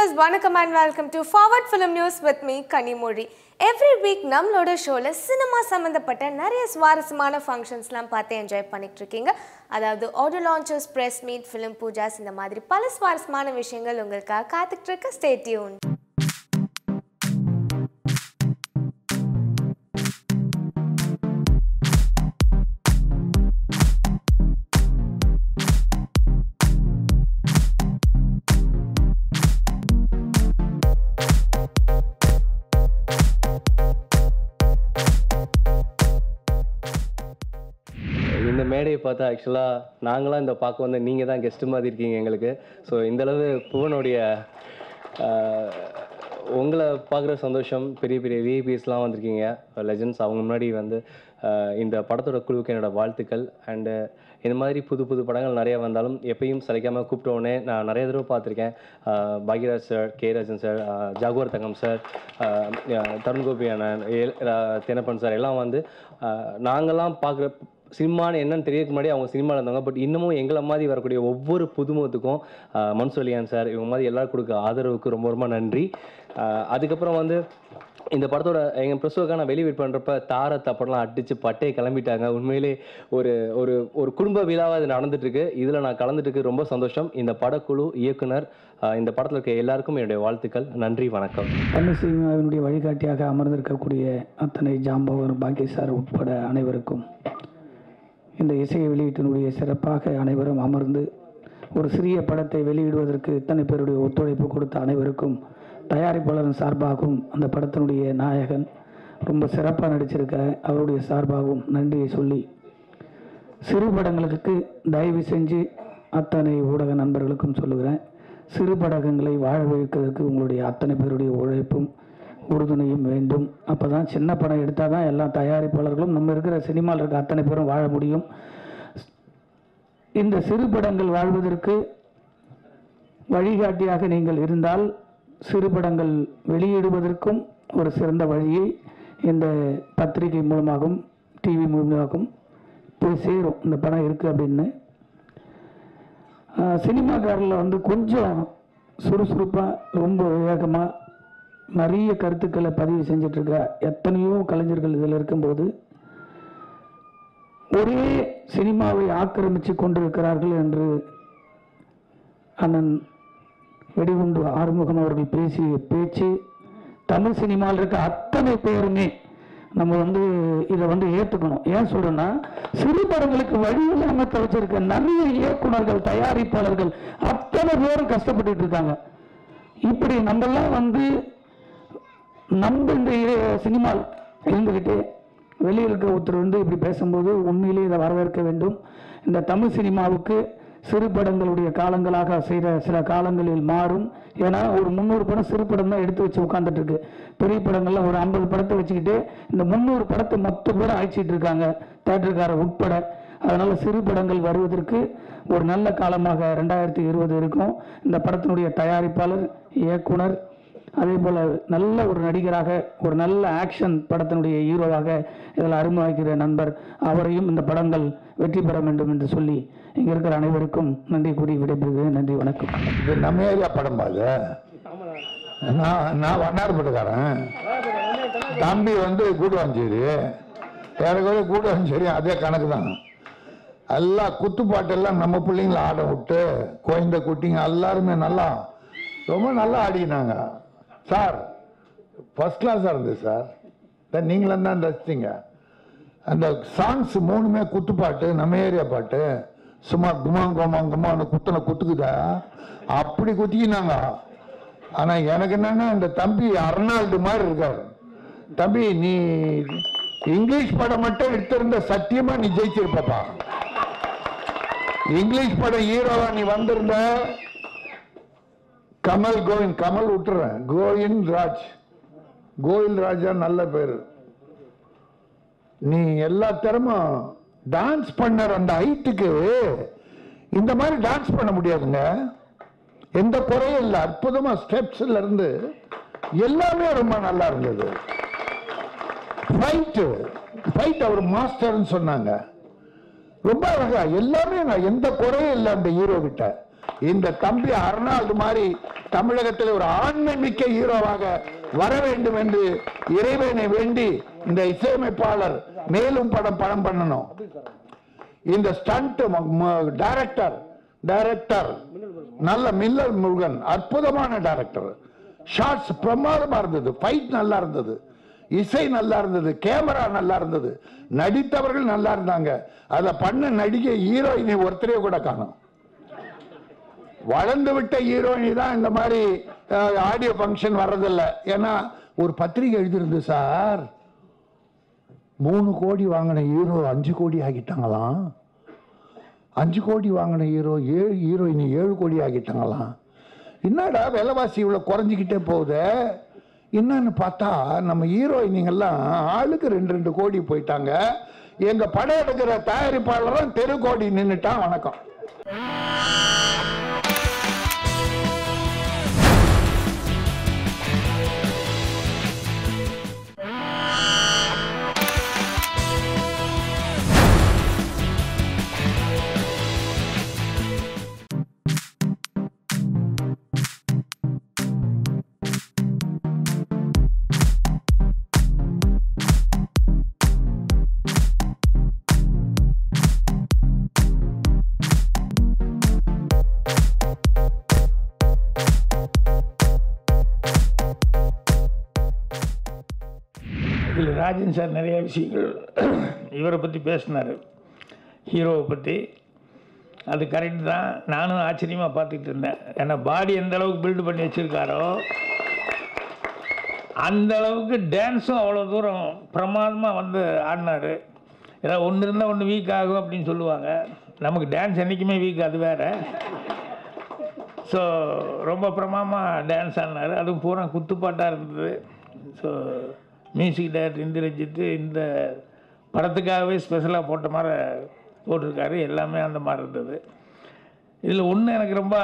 Viewers வணக்கம் and welcome to forward film news with me Kanimozhi every week நம்மளோட ஷோவில் cinema சம்மந்தப்பட்ட நிறைய சுவாரஸ்யமான ஃபங்க்ஷன்ஸ்லாம் பார்த்து என்ஜாய் பண்ணிட்டு இருக்கீங்க அதாவது audio launches press meet film poojas இந்த மாதிரி பல சுவாரஸ்யமான விஷயங்கள் உங்களுக்காக காத்துக்கிட்டு இருக்க ஸ்டேட்யூன் இந்த மேடையை பார்த்தா ஆக்சுவலாக நாங்களாம் இந்த பார்க்க வந்த நீங்கள் தான் கெஸ்ட்டு மாதிரி இருக்கீங்க எங்களுக்கு ஸோ இந்தளவு புவனுடைய ஆஹ், உங்களை பார்க்குற சந்தோஷம் பெரிய பெரிய விஐபிஸ்லாம் வந்திருக்கீங்க லெஜண்ட்ஸ் அவங்க முன்னாடி வந்து ஆஹ், இந்த படத்தோட குழுவுக்கு என்னோட வாழ்த்துக்கள் அண்டு இந்த மாதிரி புது புது படங்கள் நிறைய வந்தாலும் எப்பயும் சளைக்காமல் கூப்பிட்டோடனே நான் நிறைய தடவை பார்த்துருக்கேன் ஆஹ், Bhagyaraj sir K Rajan sir ஆஹ், ஜாகுவார் தங்கம் சார் ஆஹ், தருண் கோபி அண்ணன் ஏல் ரா- தென்னப்பன் சார் எல்லாம் வந்து ஆஹ், நாங்கெல்லாம் பார்க்குற சினிமான்னு என்னன்னு தெரியறதுக்கு முன்னாடி அவங்க சினிமாவில் இருந்தாங்க பட் இன்னமும் எங்களை மாதிரி வரக்கூடிய ஒவ்வொரு புதுமுகத்துக்கும் ஆஹ், மன்சூலியான் சார் இவங்க மாதிரி எல்லாரும் கொடுக்க ஆதரவுக்கு ரொம்ப ரொம்ப நன்றி ஆஹ், அதுக்கப்புறம் வந்து இந்த படத்தோட எங்கள் ப்ரெஸ்ஸுக்காக நான் வெளியே வெயிட் பண்ணுறப்ப தார தப்படலாம் அடித்து பட்டையை கிளம்பிட்டாங்க உண்மையிலே ஒரு ஒரு ஒரு குடும்ப விழாவாக இது நடந்துட்டு இருக்கு இதில் நான் கலந்துட்டு இருக்கு ரொம்ப சந்தோஷம் இந்த படக்குழு இயக்குனர் ஆஹ், இந்த படத்தில் இருக்க எல்லாருக்கும் என்னுடைய வாழ்த்துக்கள் நன்றி வணக்கம் தமிழ் சினிமாவினுடைய வழிகாட்டியாக அமர்ந்திருக்கக்கூடிய அத்தனை ஜாம்பவர் பாக்கிய சார் உட்பட அனைவருக்கும் இந்த இசை வெளியீட்டினுடைய சிறப்பாக அனைவரும் அமர்ந்து ஒரு சிறிய படத்தை வெளியிடுவதற்கு இத்தனை பேருடைய ஒத்துழைப்பு கொடுத்த அனைவருக்கும் தயாரிப்பாளரின் சார்பாகவும் அந்த படத்தினுடைய நாயகன் ரொம்ப சிறப்பாக நடிச்சிருக்க அவருடைய சார்பாகவும் நன்றியை சொல்லி சிறு படங்களுக்கு தயவு செஞ்சு அத்தனை ஊடக நண்பர்களுக்கும் சொல்லுகிறேன் சிறு படகங்களை வாழ வைக்கிறதுக்கு உங்களுடைய அத்தனை பேருடைய உழைப்பும் உறுதுணையும் வேண்டும் அப்போ தான் சின்ன படம் எடுத்தால் தான் எல்லா தயாரிப்பாளர்களும் நம்ம இருக்கிற சினிமாவில் இருக்க அத்தனை பேரும் வாழ முடியும் இந்த சிறு படங்கள் வாழ்வதற்கு வழிகாட்டியாக நீங்கள் இருந்தால் சிறு படங்கள் வெளியிடுவதற்கும் ஒரு சிறந்த வழியை இந்த பத்திரிகை மூலமாகவும் டிவி மூலமாகவும் போய் சேரும் இந்த படம் இருக்குது அப்படின்னு ஆஹ் சினிமாக்காரில் வந்து கொஞ்சம் சுறுசுறுப்பாக ரொம்ப வேகமாக நிறைய கருத்துக்களை பதிவு செஞ்சிட்ருக்க எத்தனையோ கலைஞர்கள் இதில் இருக்கும்போது ஒரே சினிமாவை ஆக்கிரமித்து கொண்டிருக்கிறார்கள் என்று அண்ணன் வெடிகுண்டு ஆறுமுகம் அவர்கள் பேசிய பேச்சு தமிழ் சினிமாவில் இருக்க அத்தனை பேருமே நம்ம வந்து இதை வந்து ஏற்றுக்கணும் ஏன் சொல்றேன்னா சிறு படங்களுக்கு வழி இல்லாமல் தவிச்சிருக்க நிறைய இயக்குனர்கள் தயாரிப்பாளர்கள் அத்தனை பேரும் கஷ்டப்பட்டுட்டு இருக்காங்க இப்படி நம்மெல்லாம் வந்து நம்ம இந்த சினிமா இருந்துக்கிட்டு வெளியில் இருக்க ஒருத்தர் வந்து இப்படி பேசும்போது உண்மையிலே இதை வரவேற்க வேண்டும் இந்த தமிழ் சினிமாவுக்கு சிறு படங்களுடைய காலங்களாக செய்த சில காலங்களில் மாறும் ஏன்னா ஒரு முந்நூறு படம் சிறு படம் தான் எடுத்து வச்சு உட்காந்துட்டு இருக்கு பெரிய படங்கள்லாம் ஒரு ஐம்பது படத்தை வச்சுக்கிட்டு இந்த முந்நூறு படத்தை மொத்த பேரும் அழைச்சிட்டு இருக்காங்க தேட்டருக்கார உட்பட அதனால சிறு படங்கள் வருவதற்கு ஒரு நல்ல காலமாக ரெண்டாயிரத்தி இருபது இருக்கும் இந்த படத்தினுடைய தயாரிப்பாளர் இயக்குனர் அதே போல் நல்ல ஒரு நடிகராக ஒரு நல்ல ஆக்ஷன் படத்தினுடைய ஹீரோவாக இதில் அறிமுகமாக்கிற நண்பர் அவரையும் இந்த படங்கள் வெற்றி பெற வேண்டும் என்று சொல்லி இங்கே இருக்கிற அனைவருக்கும் நன்றி கூறி விடைபெறுகிறேன் நன்றி வணக்கம் இது நம்ம ஏரியா படம் பாது நான் நான் வண்ணாரப்பட்டுக்காரன் தம்பி வந்து கூடுவாஞ்சேரி ஏறக்குறைய கூடுவாஞ்சேரி அதே கணக்கு தான் எல்லாம் குத்துப்பாட்டெல்லாம் நம்ம பிள்ளைங்கள ஆட விட்டு குழந்த குட்டிங்க எல்லாருமே நல்லா ரொம்ப நல்லா ஆடினாங்க சார் ஃபர்ஸ்ட் கிளாஸாக இருந்தது சார் தான் நீங்களும் தான் ரசிச்சிங்க அந்த சாங்ஸ் மூணுமே குத்துப்பாட்டு நம்ம ஏரியா பாட்டு சும்மா குமாங் குமாங் குமான்னு குத்துன குத்துக்குதா அப்படி குத்திக்கினாங்க ஆனா எனக்கு என்னன்னா இந்த தம்பி அர்னால்டு மாதிரி இருக்காரு தம்பி நீ இங்கிலீஷ் படம் மட்டும் எடுத்திருந்த சத்தியமா நீ ஜெயிச்சிருப்பப்பா இங்கிலீஷ் படம் ஹீரோவா நீ வந்திருந்த கமல் கோவிந்த் கமல் விட்டுறேன் கோவிந்த் ராஜ் கோவிந்த் ராஜா நல்ல பேரு நீ எல்லா திறமும் டான்ஸ் பண்ணற அந்த ஹைட்டுக்கு இந்த மாதிரி டான்ஸ் பண்ண முடியாதுங்க எந்த குறையும் இல்லை அற்புதமா ஸ்டெப்ஸ்ல இருந்து எல்லாமே ரொம்ப நல்லா இருந்தது ஃபைட்டு ஃபைட் அவர் மாஸ்டர்னு சொன்னாங்க ரொம்ப அழகா எல்லாமே நான் எந்த குறையும் இல்லை அந்த ஹீரோ கிட்ட இந்த தம்பி அர்னால்டு மாதிரி தமிழகத்தில் ஒரு ஆண்மை மிக்க ஹீரோவாக வர வேண்டும் என்று இறைவனை வேண்டி இந்த இசையமைப்பாளர் மேலும் படம் படம் பண்ணணும் இந்த ஸ்டண்ட் டைரக்டர் டைரக்டர் நல்ல மில்லல் முருகன் அற்புதமான டைரக்டர் ஷார்ட்ஸ் பிரமாதமா இருந்தது ஃபைட் நல்லா இருந்தது இசை நல்லா இருந்தது கேமரா நல்லா இருந்தது நடித்தவர்கள் நல்லா இருந்தாங்க அதை பண்ண நடிகை ஹீரோயினி ஒருத்தரையே கூட காணும் வளர்ந்து விட்ட ஹீரோயினி தான் இந்த மாதிரி ஆடியோ ஃபங்க்ஷன் வர்றதில்ல ஏன்னா ஒரு பத்திரிகை எழுதியிருந்து சார் மூணு கோடி வாங்கின ஹீரோ அஞ்சு கோடி ஆகிட்டாங்களாம் அஞ்சு கோடி வாங்கின ஹீரோ ஏழு ஹீரோயின் ஏழு கோடி ஆகிட்டாங்களாம் என்னடா விலைவாசி இவ்வளோ குறைஞ்சிக்கிட்டே போகுது என்னன்னு பார்த்தா நம்ம ஹீரோயினிங்கெல்லாம் ஆளுக்கு ரெண்டு ரெண்டு கோடி போயிட்டாங்க எங்க படம் எடுக்கிற தயாரிப்பாளரும் தெரு கோடி நின்னுட்டான் வணக்கம் இதில் ராஜன் சார் நிறைய விஷயங்கள் இவரை பற்றி பேசினார் ஹீரோவை பற்றி அது கரெக்ட் தான் நானும் ஆச்சரியமாக பார்த்துட்டு இருந்தேன் ஏன்னா பாடி எந்த அளவுக்கு பில்டு பண்ணி வச்சுருக்காரோ அந்த அளவுக்கு டான்ஸும் அவ்வளோ தூரம் பிரமாதமாக வந்து ஆடினார் ஏதாவது ஒன்று இருந்தால் ஒன்று வீக் ஆகும் அப்படின்னு சொல்லுவாங்க நமக்கு டான்ஸ் என்றைக்குமே வீக் அது வேறு ஸோ ரொம்ப பிரமாதமாக டான்ஸ் ஆடினார் அதுவும் பூரா குத்துப்பாட்டாக இருந்தது ஸோ மியூசிக் டைரக்டர் இந்திரஜித்து இந்த படத்துக்காகவே ஸ்பெஷலாக போட்ட மாதிரி போட்டிருக்காரு எல்லாமே அந்த மாதிரி இருந்தது இதில் ஒன்று எனக்கு ரொம்ப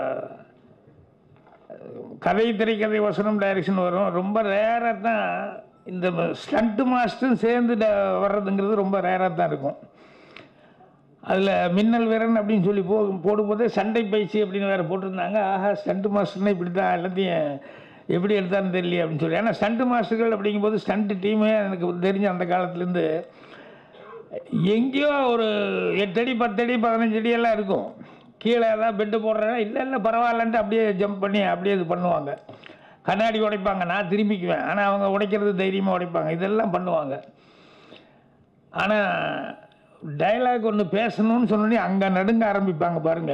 கதை திரைக்கதை வசனம் டைரக்ஷன் வரும் ரொம்ப ரேராக தான் இந்த ஸ்டண்ட் மாஸ்டரும் சேர்ந்து ட- வர்றதுங்கிறது ரொம்ப ரேராக தான் இருக்கும் அதில் மின்னல் வீரன் அப்படின்னு சொல்லி போ போடும்போதே சண்டை பயிற்சி அப்படின்னு வேறு போட்டிருந்தாங்க ஆஹா ஸ்டண்ட் மாஸ்டர்னா இப்படி தான் எல்லாத்தையும் எப்படி எடுத்தான்னு தெரியல அப்படின்னு சொல்லி ஏன்னா ஸ்டண்ட் மாஸ்டர்கள் அப்படிங்கும்போது ஸ்டண்ட் டீமே எனக்கு தெரிஞ்ச அந்த காலத்துலேருந்து எங்கேயோ ஒரு எட்டு அடி பத்து அடி பதினஞ்சு அடி எல்லாம் இருக்கும் கீழே ஏதாவது பெட்டு போடுறேன் இல்லை இல்லை பரவாயில்லன்ட்டு அப்படியே ஜம்ப் பண்ணி அப்படியே இது பண்ணுவாங்க கண்ணாடி உடைப்பாங்க நான் திரும்பிக்குவேன் ஆனால் அவங்க உடைக்கிறது தைரியமாக உடைப்பாங்க இதெல்லாம் பண்ணுவாங்க ஆனால் டைலாக் ஒன்று பேசணும்னு சொன்னோடனே அங்கே நடுங்க ஆரம்பிப்பாங்க பாருங்க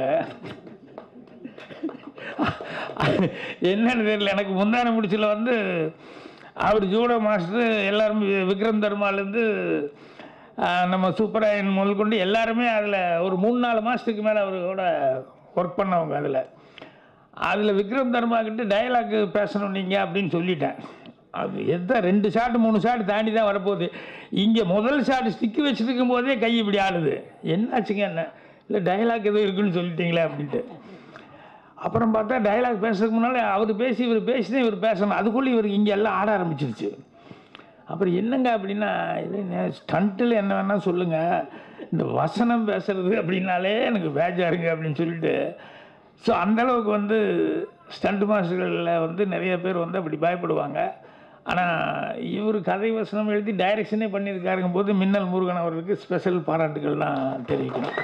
என்னன்னு தெரியல எனக்கு முந்தான முடிச்சில் வந்து அவர் ஜூடோ மாஸ்டர் எல்லாரும் வி- விக்ரம் தர்மாலேருந்து நம்ம சூப்பராயன் முதல் கொண்டு எல்லாருமே அதில் ஒரு மூணு நாலு மாதத்துக்கு மேலே அவரோட ஒர்க் பண்ணவங்க அதில் அதில் விக்ரம் தர்மா கிட்ட டைலாக் பேசணும் நீங்கள் அப்படின்னு சொல்லிட்டேன் அது எந்த ரெண்டு ஷாட் மூணு ஷாட் தாண்டி தான் வரப்போகுது இங்கே முதல் ஷாட் ஸ்டிக்கு வச்சுருக்கும் போதே கை இப்படி ஆடுது என்னாச்சுங்க என்ன இல்லை டைலாக் எதுவும் இருக்குன்னு சொல்லிட்டீங்களே அப்படின்ட்டு அப்புறம் பார்த்தா டைலாக் பேசுறதுக்கு முன்னால் அவர் பேசி இவர் பேசி இவர் பேசணும் அதுக்குள்ளே இவருக்கு இங்கே எல்லாம் ஆட ஆரம்பிச்சிருச்சு அப்புறம் என்னங்க அப்படின்னா இது ஸ்டண்ட்டில் என்ன வேணால் சொல்லுங்கள் இந்த வசனம் பேசுறது அப்படின்னாலே எனக்கு பேஜாருங்க அப்படின்னு சொல்லிட்டு ஸோ அந்தளவுக்கு வந்து ஸ்டண்ட் மாஸ்டர்களில் வந்து நிறைய பேர் வந்து அப்படி பயப்படுவாங்க ஆனால் இவர் கதை வசனம் எழுதி டைரக்ஷனே பண்ணியிருக்காருங்க போது மின்னல் முருகன் அவர்களுக்கு ஸ்பெஷல் பாராட்டுகள் தான் தெரிவிக்கணும்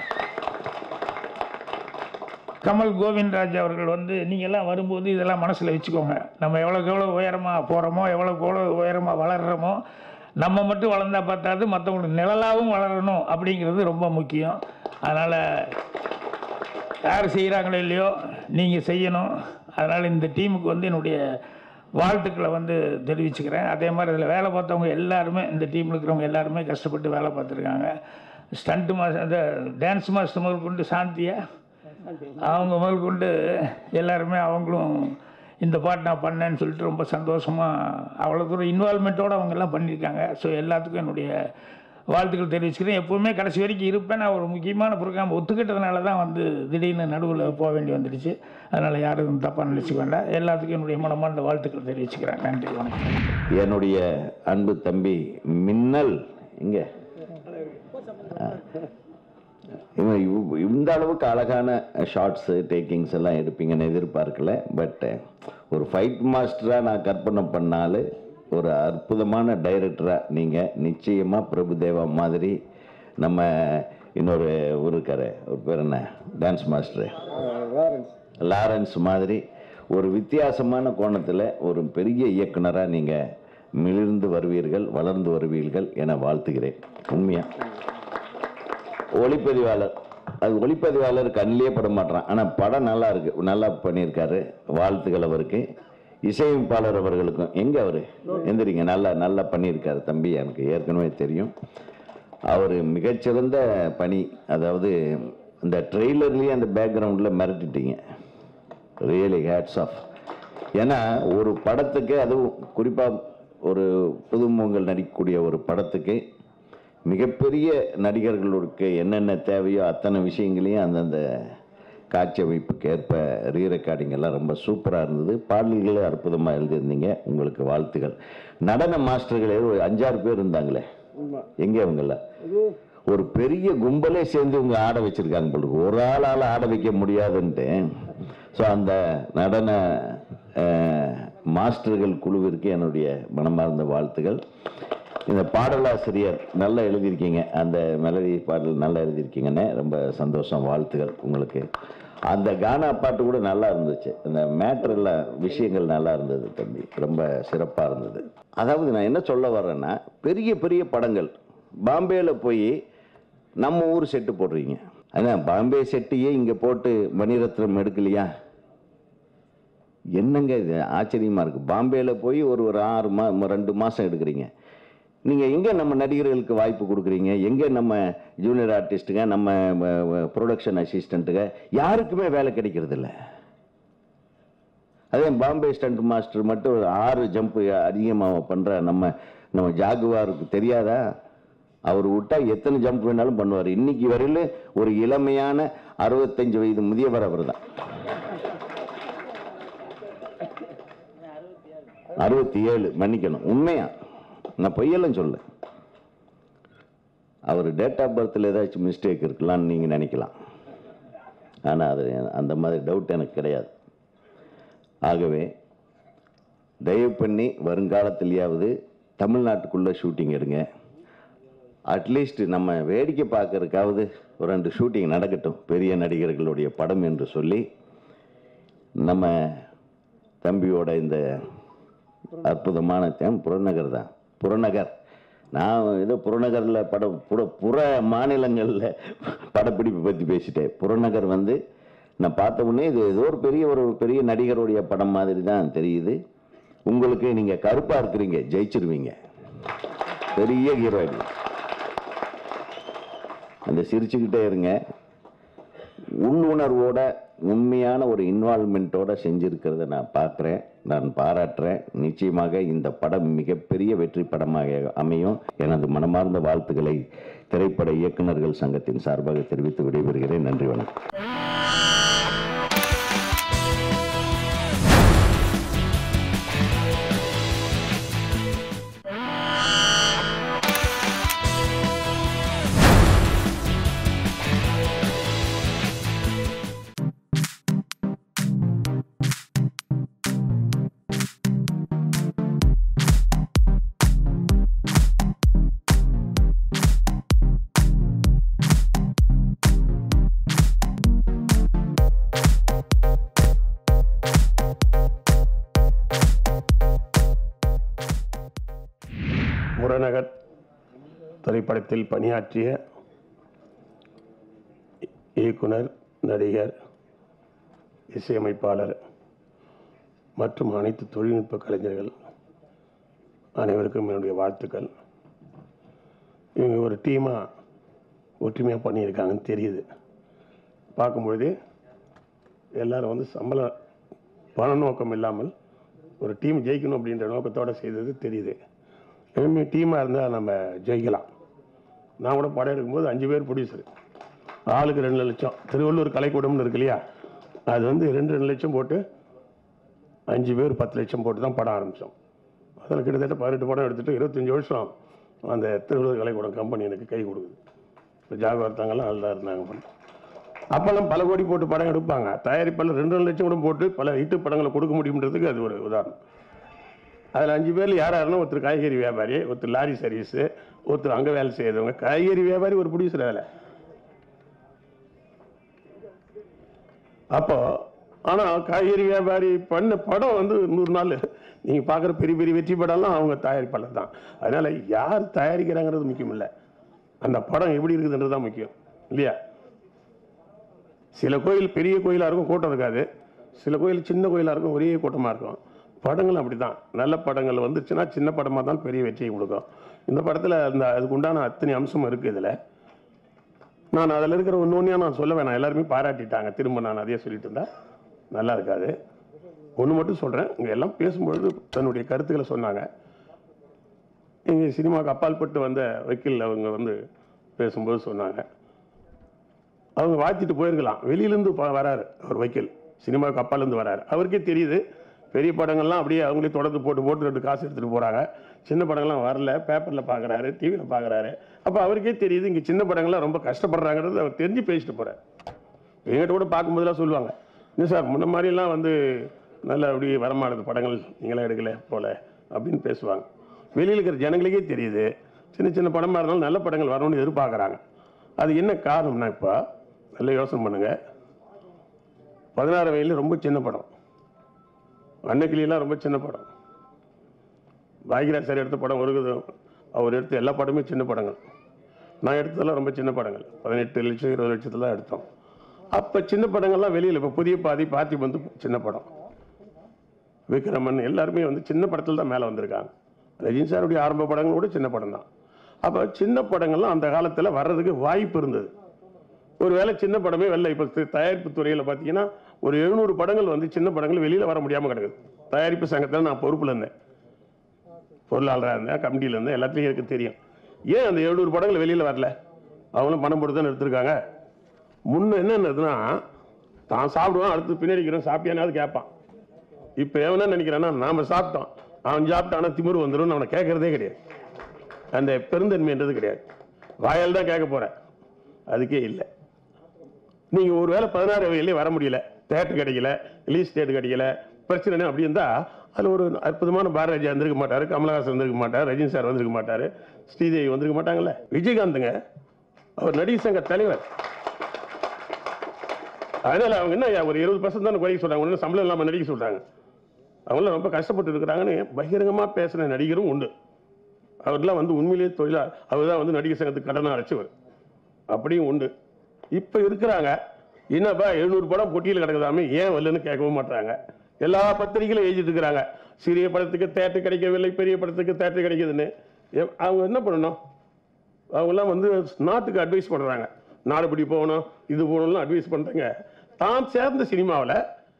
கமல் கோவிந்தராஜ் அவர்கள் வந்து நீங்கள்லாம் வரும்போது இதெல்லாம் மனசில் வச்சுக்கோங்க நம்ம எவ்வளோக்கு எவ்வளோ உயரமாக போகிறோமோ எவ்வளோக்கு எவ்வளோ உயரமாக வளர்கிறோமோ நம்ம மட்டும் வளர்ந்தா பார்த்தாது மற்றவங்களுக்கு நிழலாகவும் வளரணும் அப்படிங்கிறது ரொம்ப முக்கியம் அதனால் யார் செய்கிறாங்களோ இல்லையோ நீங்கள் செய்யணும் அதனால் இந்த டீமுக்கு வந்து என்னுடைய வாழ்த்துக்களை வந்து தெரிவிச்சுக்கிறேன் அதே மாதிரி இதில் வேலை பார்த்தவங்க எல்லாருமே இந்த டீமில் இருக்கிறவங்க எல்லாருமே கஷ்டப்பட்டு வேலை பார்த்துருக்காங்க ஸ்டண்ட் மாஸ்டர் அந்த டான்ஸ் மாஸ்டர் முதல் கொண்டு சாந்தியா அவங்க முதல் கொண்டு எல்லாருமே அவங்களும் இந்த பாட்டு நான் பண்ணேன்னு சொல்லிட்டு ரொம்ப சந்தோஷமாக அவ்வளோ தூரம் இன்வால்மெண்ட்டோடு அவங்க எல்லாம் பண்ணியிருக்காங்க ஸோ எல்லாத்துக்கும் என்னுடைய வாழ்த்துக்கள் தெரிவிச்சுக்கிறேன் எப்போவுமே கடைசி வரைக்கும் இருப்பேன் நான் ஒரு முக்கியமான ப்ரோக்ராம் ஒத்துக்கிட்டதுனால தான் வந்து திடீர்னு நடுவில் போக வேண்டி வந்துடுச்சு அதனால் யாரும் தப்பாக நினச்சிக்க வேண்டாம் எல்லாத்துக்கும் என்னுடைய மனமார்ந்த வாழ்த்துக்கள் தெரிவிச்சுக்கிறேன் நன்றி வணக்கம் என்னுடைய அன்பு தம்பி மின்னல் இங்கே இவன் இவ்- இந்த அளவுக்கு அழகான ஷார்ட்ஸு டேக்கிங்ஸ் எல்லாம் எடுப்பீங்கன்னு எதிர்பார்க்கல பட் ஒரு ஃபைட் மாஸ்டராக நான் கற்பனை பண்ணாலும் ஒரு அற்புதமான டைரக்டராக நீங்கள் நிச்சயமாக பிரபுதேவா மாதிரி நம்ம இன்னொரு ஊர் இருக்காரு ஒரு பேர் என்ன டான்ஸ் மாஸ்டரு லாரன்ஸ் மாதிரி ஒரு வித்தியாசமான கோணத்தில் ஒரு பெரிய இயக்குனராக நீங்கள் மிளிர்ந்து வருவீர்கள் வளர்ந்து வருவீர்கள் என வாழ்த்துகிறேன் உண்மையாக ஒளிப்பதிவாளர் அது ஒளிப்பதிவாளர் கண்ணிலே பட மாட்டான் ஆனால் படம் நல்லா இருக்கு நல்லா பண்ணியிருக்காரு வாழ்த்துக்கள் அவருக்கு இசையமைப்பாளர் அவர்களுக்கும் எங்கே அவர் எந்திரிங்க நல்லா நல்லா பண்ணியிருக்காரு தம்பி எனக்கு ஏற்கனவே தெரியும் அவர் மிகச்சிறந்த பணி அதாவது இந்த ட்ரெய்லர்லேயே அந்த பேக்ரவுண்டில் மிரட்டிட்டீங்க ரியலி ஹேட்ஸ் ஆஃப் ஏன்னா ஒரு படத்துக்கு அதுவும் குறிப்பாக ஒரு புதுமுகங்கள் நடிக்கக்கூடிய ஒரு படத்துக்கு மிகப்பெரிய நடிகர்களுக்கு என்னென்ன தேவையோ அத்தனை விஷயங்களையும் அந்தந்த காட்சி அமைப்புக்கு ஏற்ப ரீ ரெக்கார்டிங் எல்லாம் ரொம்ப சூப்பராக இருந்தது பாடல்களும் அற்புதமாக எழுதியிருந்தீங்க உங்களுக்கு வாழ்த்துக்கள் நடன மாஸ்டர்களே ஒரு அஞ்சாறு பேர் இருந்தாங்களே எங்கே அவங்கள ஒரு பெரிய கும்பலே சேர்ந்து இவங்க ஆட வச்சிருக்காங்க போல இருக்கு. ஒரு ஆளால் ஆட வைக்க முடியாதுன்ட்டு ஸோ அந்த நடன அஹ், மாஸ்டர்கள் குழுவிற்கு என்னுடைய மனமார்ந்த வாழ்த்துகள் இந்த பாடலாசிரியர் நல்லா எழுதியிருக்கீங்க அந்த மெலடி பாடல் நல்லா எழுதியிருக்கீங்கன்னு ரொம்ப சந்தோஷம் வாழ்த்துகள் உங்களுக்கு அந்த கானா பாட்டு கூட நல்லா இருந்துச்சு அந்த மேட்டரில் விஷயங்கள் நல்லா இருந்தது தம்பி ரொம்ப சிறப்பாக இருந்தது அதாவது நான் என்ன சொல்ல வர்றேன்னா பெரிய பெரிய படங்கள் பாம்பேயில் போய் நம்ம ஊர் செட்டு போடுறீங்க அதான் பாம்பே செட்டையே இங்கே போட்டு மணிரத்னம் எடுக்கலையா என்னங்க இது ஆச்சரியமாக இருக்குது பாம்பேயில் போய் ஒரு ஒரு ஆறு மா ரெண்டு மாதம் எடுக்கிறீங்க நீங்கள் எங்கே நம்ம நடிகர்களுக்கு வாய்ப்பு கொடுக்குறீங்க எங்கே நம்ம ஜூனியர் ஆர்டிஸ்ட்டுங்க நம்ம ப்ரொடக்ஷன் அசிஸ்டண்ட்டுங்க யாருக்குமே வேலை கிடைக்கிறது இல்ல அதே பாம்பே ஸ்டண்ட் மாஸ்டர் மட்டும் ஒரு ஆறு ஜம்ப் அதிகமாக பண்ணுற நம்ம நம்ம ஜாகுவாருக்கு தெரியாதா அவர் விட்டா எத்தனை ஜம்ப் வேணாலும் பண்ணுவார் இன்னைக்கு வரையில ஒரு இளமையான அறுபத்தஞ்சு வயது முதியவர் அவர் தான் அறுபத்தி ஏழு மன்னிக்கணும் உண்மையா நான் பொய்யெல்லாம் சொல்ல அவர் டேட் ஆஃப் பர்த்தில் ஏதாச்சும் மிஸ்டேக் இருக்கலாம்னு நீங்கள் நினைக்கலாம் ஆனால் அது அந்த மாதிரி டவுட் எனக்கு கிடையாது ஆகவே தயவு பண்ணி வருங்காலத்திலேயாவது தமிழ்நாட்டுக்குள்ளே ஷூட்டிங் எடுங்க அட்லீஸ்ட் நம்ம வேடிக்கை பார்க்கறதுக்காவது ஒரு ரெண்டு ஷூட்டிங் நடக்கட்டும் பெரிய நடிகர்களுடைய படம் என்று சொல்லி நம்ம தம்பியோட இந்த அற்புதமான தேம் புறநகர் தான் புறநகர் நான் ஏதோ புறநகரில் பட புற புற மாநிலங்களில் படப்பிடிப்பு பற்றி பேசிட்டேன் புறநகர் வந்து நான் பார்த்த உடனே இது ஏதோ ஒரு பெரிய ஒரு பெரிய நடிகருடைய படம் மாதிரி தான் தெரியுது உங்களுக்கு நீங்கள் கருப்பாக இருக்கிறீங்க ஜெயிச்சிருவீங்க பெரிய ஹீரோயின் அந்த சிரிச்சுக்கிட்டே இருங்க உள்ளுணர்வோட உண்மையான ஒரு இன்வால்மெண்ட்டோட செஞ்சிருக்கிறத நான் பார்க்குறேன் நான் பாராட்டுறேன் நிச்சயமாக இந்த படம் மிகப்பெரிய வெற்றி படமாக அமையும் எனது மனமார்ந்த வாழ்த்துக்களை திரைப்பட இயக்குனர்கள் சங்கத்தின் சார்பாக தெரிவித்து விடைபெறுகிறேன் நன்றி வணக்கம் முரநகர் திரைப்படத்தில் பணியாற்றிய இயக்குனர் நடிகர் இசையமைப்பாளர் மற்றும் அனைத்து தொழில்நுட்ப கலைஞர்கள் அனைவருக்கும் என்னுடைய வாழ்த்துக்கள் இவங்க ஒரு டீமாக ஒற்றுமையாக பண்ணியிருக்காங்கன்னு தெரியுது பார்க்கும்பொழுது எல்லாரும் வந்து சம்பள பண நோக்கம் இல்லாமல் ஒரு டீம் ஜெயிக்கணும் அப்படின்ற நோக்கத்தோடு செய்தது தெரியுது எப்பவுமே டீமாக இருந்தால் நம்ம ஜெயிக்கலாம் நான் கூட படம் எடுக்கும்போது அஞ்சு பேர் ப்ரொடியூசர் ஆளுக்கு ரெண்டு லட்சம் திருவள்ளூர் கலைக்கூடம்னு இருக்கு இல்லையா அது வந்து ரெண்டு ரெண்டு லட்சம் போட்டு அஞ்சு பேர் பத்து லட்சம் போட்டு தான் படம் ஆரம்பித்தோம் அதில் கிட்டத்தட்ட பதினெட்டு படம் எடுத்துட்டு இருபத்தஞ்சி வருஷம் அந்த திருவள்ளூர் கலைக்கூடம் கம்பெனி எனக்கு கை கொடுக்குது இப்போ ஜாகவர்த்தாங்கெல்லாம் நல்லா இருந்தாங்க பண்ண அப்போல்லாம் பல கோடி போட்டு படம் எடுப்பாங்க தயாரிப்பாளர் ரெண்டு ரெண்டு லட்சம் கூட போட்டு பல ஹிட்டு படங்களை கொடுக்க முடியுன்றதுக்கு அது ஒரு உதாரணம் அதில் அஞ்சு பேரில் யார் யாருன்னா ஒருத்தர் காய்கறி வியாபாரி ஒருத்தர் லாரி சர்வீஸு ஒருத்தர் அங்கே வேலை செய்யறவங்க காய்கறி வியாபாரி ஒரு ப்ரொடியூசர் வேலை அப்போ ஆனால் காய்கறி வியாபாரி பண்ண படம் வந்து நூறு நாள் நீங்கள் பார்க்குற பெரிய பெரிய வெற்றி படம்லாம் அவங்க தயாரிப்பாளர் தான் அதனால் யார் தயாரிக்கிறாங்கிறது முக்கியம் இல்லை அந்த படம் எப்படி இருக்குதுன்றது தான் முக்கியம் இல்லையா சில கோயில் பெரிய கோயிலாக இருக்கும் கூட்டம் இருக்காது சில கோயில் சின்ன கோயிலாக இருக்கும் ஒரே கூட்டமாக இருக்கும் படங்கள் அப்படி தான் நல்ல படங்கள் வந்துச்சுன்னா சின்ன படமாக தான் பெரிய வெற்றியை கொடுக்கும் இந்த படத்தில் அந்த அதுக்கு உண்டான அத்தனை அம்சம் இருக்குது இதில் நான் அதில் இருக்கிற ஒன்று ஒன்றையாக நான் சொல்ல வேணாம் எல்லாருமே பாராட்டிட்டாங்க திரும்ப நான் அதையே சொல்லிட்டு இருந்தா நல்லா இருக்காது ஒன்று மட்டும் சொல்கிறேன் இங்கே எல்லாம் பேசும்பொழுது தன்னுடைய கருத்துக்களை சொன்னாங்க எங்கள் சினிமாவுக்கு அப்பால்பட்டு வந்த வக்கீல் அவங்க வந்து பேசும்போது சொன்னாங்க அவங்க வாழ்த்திட்டு போயிருக்கலாம் வெளியிலேருந்து ப- வராரு அவர் வக்கீல் சினிமாவுக்கு அப்பாலேருந்து வராரு அவருக்கே தெரியுது பெரிய படங்கள்லாம் அப்படியே அவங்களே தொடர்ந்து போட்டு போட்டு ரெண்டு காசு எடுத்துகிட்டு போகிறாங்க சின்ன படங்கள்லாம் வரல பேப்பரில் பார்க்குறாரு டிவியில் பார்க்குறாரு அப்போ அவருக்கே தெரியுது இங்கே சின்ன படங்கள்லாம் ரொம்ப கஷ்டப்படுறாங்கிறது அவர் தெரிஞ்சு பேசிட்டு போகிறார் எங்கிட்ட கூட பார்க்கும்போதெல்லாம் சொல்லுவாங்க இல்லை சார் முன்ன மாதிரிலாம் வந்து நல்ல அப்படி வரமானது படங்கள் நீங்களாம் எடுக்கல போல அப்படின்னு பேசுவாங்க வெளியில் இருக்கிற ஜனங்களுக்கே தெரியுது சின்ன சின்ன படமாக இருந்தாலும் நல்ல படங்கள் வரணும்னு எதிர்பார்க்குறாங்க அது என்ன காரணம்னா இப்போ நல்ல யோசனை பண்ணுங்க பதினாறு வயதில் ரொம்ப சின்ன படம் அன்னக்கிளியெல்லாம் ரொம்ப சின்ன படம் பாக்யராஜ் சார் எடுத்த படம் ஒரு அவர் எடுத்த எல்லா படமே சின்ன படங்கள் நான் எடுத்ததெல்லாம் ரொம்ப சின்ன படங்கள் பதினெட்டு லட்சம் இருபது லட்சத்துல தான் எடுத்தோம் அப்போ சின்ன படங்கள்லாம் வெளியில் இப்போ புதிய பாதி பாத்தி வந்து சின்ன படம் விக்ரமன் எல்லாருமே வந்து சின்ன படத்தில் தான் மேலே வந்திருக்காங்க ரஜினி சாருடைய ஆரம்ப படங்கள் கூட சின்ன படம் தான் அப்போ சின்ன படங்கள்லாம் அந்த காலத்தில் வர்றதுக்கு வாய்ப்பு இருந்தது ஒருவேளை சின்ன படமே வெளில இப்போ தயாரிப்பு துறையில் பார்த்தீங்கன்னா ஒரு எழுநூறு படங்கள் வந்து சின்ன படங்கள் வெளியில் வர முடியாமல் கிடக்குது தயாரிப்பு சங்கத்தில் நான் பொறுப்பில் இருந்தேன் பொருளாளராக இருந்தேன் கமிட்டியில் இருந்தேன் எல்லாத்துலேயும் எனக்கு தெரியும் ஏன் அந்த எழுநூறு படங்கள் வெளியில் வரல அவங்களும் பணம் போட்டு தான் எடுத்திருக்காங்க முன்ன என்னன்னதுன்னா தான் சாப்பிடுவான் அடுத்து பின்னாடி இருக்கிறவன் சாப்பிட்டியானாவது கேட்பான் இப்போ எவனா நினைக்கிறான்னா நாம சாப்பிட்டோம் அவன் சாப்பிட்டானா திமிரு வந்துடும் அவனை கேட்கறதே கிடையாது அந்த பெருந்தன்மைன்றது கிடையாது வாயால் தான் கேட்க போறேன் அதுக்கே இல்லை நீங்கள் ஒரு வேளை பதினாறு வயதுலேயே வர முடியல தேட்டர் கிடைக்கல ரிலீஸ் டேட் கிடைக்கல பிரச்சனை அப்படி இருந்தால் அதில் ஒரு அற்புதமான பாரதிராஜா வந்திருக்க மாட்டார் கமலஹாசன் வந்திருக்க மாட்டார் ரஜினி சார் வந்திருக்க மாட்டார் ஸ்ரீதேவி வந்திருக்க மாட்டாங்கல்ல விஜயகாந்துங்க அவர் நடிகர் சங்க தலைவர் அதனால அவங்க என்ன ஒரு இருபது பர்சன்ட் தான் குறைக்க சொல்றாங்க ஒன்றும் சம்பளம் இல்லாமல் நடிக்க சொல்றாங்க அவங்களாம் ரொம்ப கஷ்டப்பட்டு இருக்கிறாங்கன்னு பகிரங்கமாக பேசுன நடிகரும் உண்டு அவர்லாம் வந்து உண்மையிலேயே தொழிலா அவர் தான் வந்து நடிகர் சங்கத்துக்கு கடனை அடைச்சவர் அப்படியும் உண்டு இப்போ இருக்கிறாங்க என்னப்பா எழுநூறு படம் பொட்டியில் கிடக்குதாமே ஏன் வரலன்னு கேட்கவும் மாட்டாங்க எல்லா பத்திரிகையிலும் எழுதிட்டு இருக்கிறாங்க சிறிய படத்துக்கு தேட்டர் கிடைக்கவில்லை பெரிய படத்துக்கு தேட்டர் கிடைக்குதுன்னு எ- அவங்க என்ன பண்ணணும் அவங்கெல்லாம் வந்து நாட்டுக்கு அட்வைஸ் பண்ணுறாங்க நாடு இப்படி போகணும் இது போகணும்னு அட்வைஸ் பண்ணுறாங்க தான் சேர்ந்த சினிமாவில்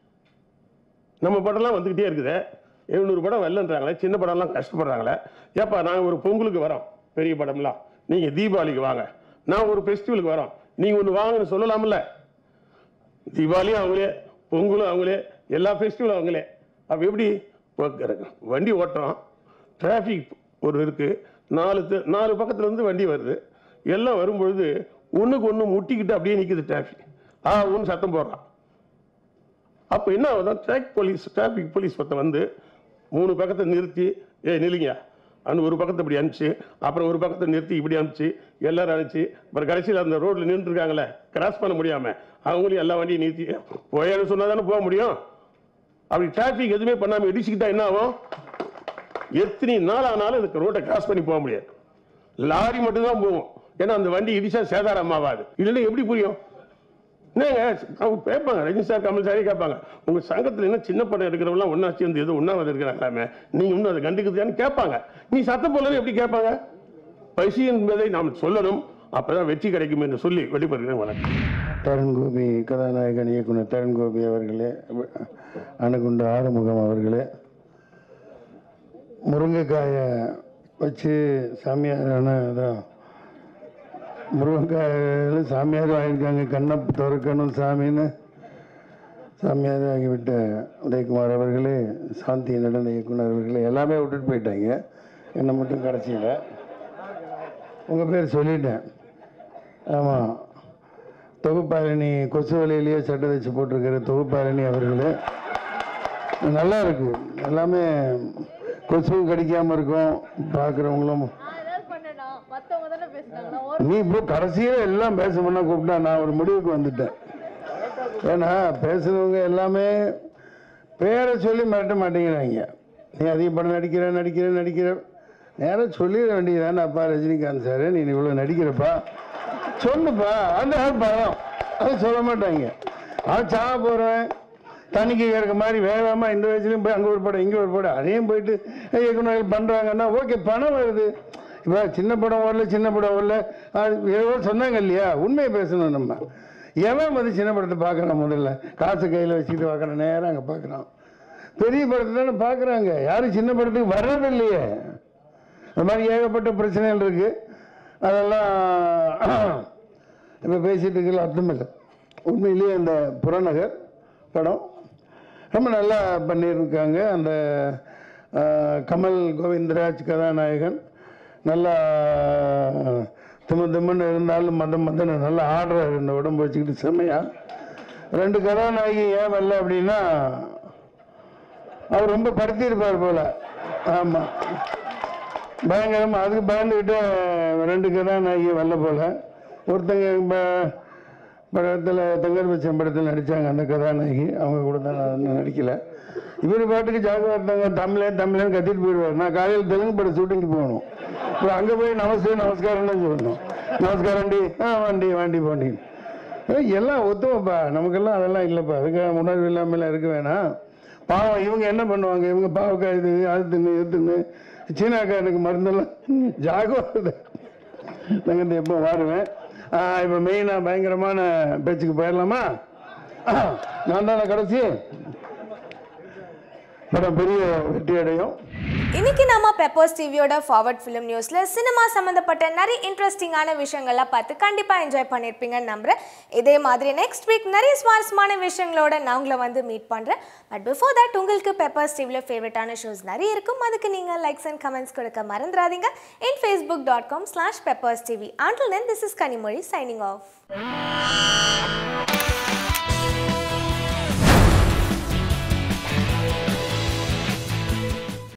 நம்ம படம்லாம் வந்துக்கிட்டே இருக்குது எழுநூறு படம் வரலன்றாங்களே சின்ன படம்லாம் கஷ்டப்படுறாங்களே ஏப்பா நாங்கள் ஒரு பொங்கலுக்கு வரோம் பெரிய படம்லாம் நீங்கள் தீபாவளிக்கு வாங்க நான் ஒரு ஃபெஸ்டிவலுக்கு வரோம் நீங்கள் ஒன்று வாங்கன்னு சொல்லலாம்ல தீபாவளியும் அவங்களே பொங்கலும் அவங்களே எல்லா ஃபெஸ்டிவலும் அவங்களே அப்போ எப்படி இப்போ வண்டி ஓட்டுறோம் டிராஃபிக் ஒரு இருக்குது நாலு தெ- நாலு பக்கத்துல இருந்து வண்டி வருது எல்லாம் வரும்பொழுது ஒன்றுக்கு ஒன்று முட்டிக்கிட்டு அப்படியே நிற்குது டிராஃபிக் ஆ ஒன்று சத்தம் போடுறான் அப்போ என்ன ஆகுதுன்னா ட்ராக் போலீஸ் டிராஃபிக் போலீஸ் பக்கம் வந்து மூணு பக்கத்தை நிறுத்தி ஏ நில்லுங்க அந்த ஒரு பக்கத்தை இப்படி அனுப்பிச்சு அப்புறம் ஒரு பக்கத்தை நிறுத்தி இப்படி அனுப்பிச்சு எல்லாரும் அனுப்பிச்சு அப்புறம் கடைசியில் அந்த ரோட்டில் நின்றுருக்காங்களே கிராஸ் பண்ண முடியாமல் அவங்களையும் எல்லா வண்டியும் நிறுத்தி போயான்னு சொன்னால் தானே போக முடியும் அப்படி டிராஃபிக் எதுவுமே பண்ணாமல் இடிச்சுக்கிட்டா என்ன ஆகும் எத்தனை நாள் ஆனாலும் இதுக்கு ரோட்டை கிராஸ் பண்ணி போக முடியாது லாரி மட்டும்தான் போகும் ஏன்னா அந்த வண்டி இடிச்சா சேதாரம் ஆகாது இல்லைன்னா எப்படி புரியும் என்னங்க அவங்க கேட்பாங்க ரஜினி சார் கமல் சாரே கேட்பாங்க உங்க சங்கத்துல என்ன சின்ன படம் எடுக்கிறவங்களாம் ஒன்னா சேர்ந்து எது ஒன்னா வந்து இருக்கிறாங்களாமே நீங்க இன்னும் அதை கண்டுக்குதுன்னு கேட்பாங்க நீ சத்தம் போலன்னு எப்படி கேட்பாங்க பசி என்பதை நாம் சொல்லணும் அப்பதான் வெற்றி கிடைக்கும் என்று சொல்லி வெளிப்படுகிறேன் வணக்கம் தருண் கோபி கதாநாயகன் இயக்குனர் தருண் கோபி அவர்களே அணுகுண்டு ஆறுமுகம் அவர்களே முருங்கைக்காயை வச்சு சாமியாரான அதான் முருங்கைக்காயில் சாமியார் ஆகியிருக்காங்க கண்ணை திறக்கணும் சாமின்னு சாமியார் ஆகிவிட்ட உதயகுமார் அவர்களே சாந்தி நடன இயக்குனர் அவர்களே எல்லாமே விட்டுட்டு போயிட்டாங்க என்னை மட்டும் கடைசியில் உங்கள் பேர் சொல்லிட்டேன் ஆமாம் தொகுப்பாளினி கொசு வலையிலேயே சட்டை வச்சு போட்டிருக்கிற தொகுப்பாளினி அவர்களே நல்லா இருக்கு எல்லாமே கொசுவும் கடிக்காமல் இருக்கும் பார்க்குறவங்களும் நீ இப்போ கடைசியில் எல்லாம் பேசணும்னா கூப்பிட்டா நான் ஒரு முடிவுக்கு வந்துட்டேன் ஏன்னா பேசுனவங்க எல்லாமே பேரை சொல்லி மிரட்ட மாட்டேங்கிறாங்க நீ அதிக படம் நடிக்கிற நடிக்கிற நடிக்கிற நேராக சொல்லிட வேண்டியதானே அப்பா ரஜினிகாந்த் சார் நீ இவ்வளோ நடிக்கிறப்பா சொல்லுப்பா அந்த ஆள் பயம் அது சொல்ல மாட்டாங்க அவன் சாக போகிறேன் தண்ணிக்கு கேட்க மாதிரி வேகமாக இந்த வயசுலையும் போய் அங்கே ஒரு படம் இங்கே ஒரு படம் அதையும் போயிட்டு இயக்குநர்கள் பண்ணுறாங்கன்னா ஓகே பணம் வருது இப்போ சின்ன படம் வரல சின்ன படம் வரல அது ஏதோ சொன்னாங்க இல்லையா உண்மையை பேசணும் நம்ம எவன் வந்து சின்ன படத்தை பார்க்குறான் முதல்ல காசு கையில் வச்சுக்கிட்டு பார்க்குற நேரம் அங்கே பார்க்குறான் பெரிய படத்தை தானே பார்க்குறாங்க யாரும் சின்ன படத்துக்கு வர்றது இல்லையே அந்த மாதிரி ஏகப்பட்ட பிரச்சனைகள் இருக்குது அதெல்லாம் இப்போ பேசிகிட்டு இருக்கல அர்த்தம் இல்லை உண்மையிலேயே அந்த புறநகர் படம் ரொம்ப நல்லா பண்ணியிருக்காங்க அந்த ஆஹ், கமல் கோவிந்தராஜ் கதாநாயகன் நல்லா திம திம்முன்னு இருந்தாலும் மந்த மந்தன்னு நல்லா ஆடுறாரு இந்த உடம்பு வச்சுக்கிட்டு செம்மையா ரெண்டு கதாநாயகி ஏன் வரல அப்படின்னா அவர் ரொம்ப படுத்தியிருப்பார் போல ஆமாம் பயங்கரமா அதுக்கு பயந்துக்கிட்டு ரெண்டு கதாநாயகி வரல போல ஒருத்தங்க ப- படத்தில் தங்கர் பச்சன் படத்தில் நடித்தாங்க அந்த கதாநாயகி அவங்க கூட தான் நான் நடிக்கல இவர் பாட்டுக்கு ஜாகவா இருந்தாங்க தமிழே தமிழேன்னு கத்திட்டு போயிடுவார் நான் காலையில் தெலுங்கு படம் ஷூட்டிங்க்கு போகணும் அப்புறம் அங்கே போய் நமஸ்தே நமஸ்காரம் தான் சொல்லணும் நமஸ்காரம்டி ஆ வாண்டி வாண்டி போண்டி ஏய், எல்லாம் ஒத்துவப்பா நமக்கெல்லாம் அதெல்லாம் இல்லைப்பா அதுக்காக உணர்வு இல்லாமலாம் இருக்க வேணாம் பாவம் இவங்க என்ன பண்ணுவாங்க இவங்க பாவக்காய் இது அது தின்னு இது தின்னு சீனாக்காரனுக்கு மருந்தெல்லாம் ஜாகுவார் தங்கத்தை எப்போ வாருவேன் இப்போ மெயினாக பயங்கரமான பேச்சுக்கு போயிடலாமா நான் தானே கடைசி படம் பெரிய வெற்றி அடையும் இன்னைக்கு நம்ம பெப்பர்ஸ் டிவியோட ஃபார்வர்ட் ஃபிலிம் நியூஸ்ல சினிமா சம்மந்தப்பட்ட நிறைய இன்ட்ரெஸ்டிங்கான விஷயங்கள்லாம் பார்த்து கண்டிப்பா என்ஜாய் பண்ணியிருப்பீங்கன்னு நம்புறேன் இதே மாதிரி நெக்ஸ்ட் வீக் நிறைய சுவாரஸ்யமான விஷயங்களோட நான் உங்களை வந்து மீட் பண்றேன் பட் பிஃபோர் தட் உங்களுக்கு பெப்பர்ஸ் டிவியில் ஃபேவரட்டான ஷோஸ் நிறைய இருக்கும் அதுக்கு நீங்க லைக்ஸ் அண்ட் கமெண்ட்ஸ் கொடுக்க மறந்துடாதீங்க in Facebook dot com slash Peppers TV ஆண்டில் then this is Kanimozhi signing of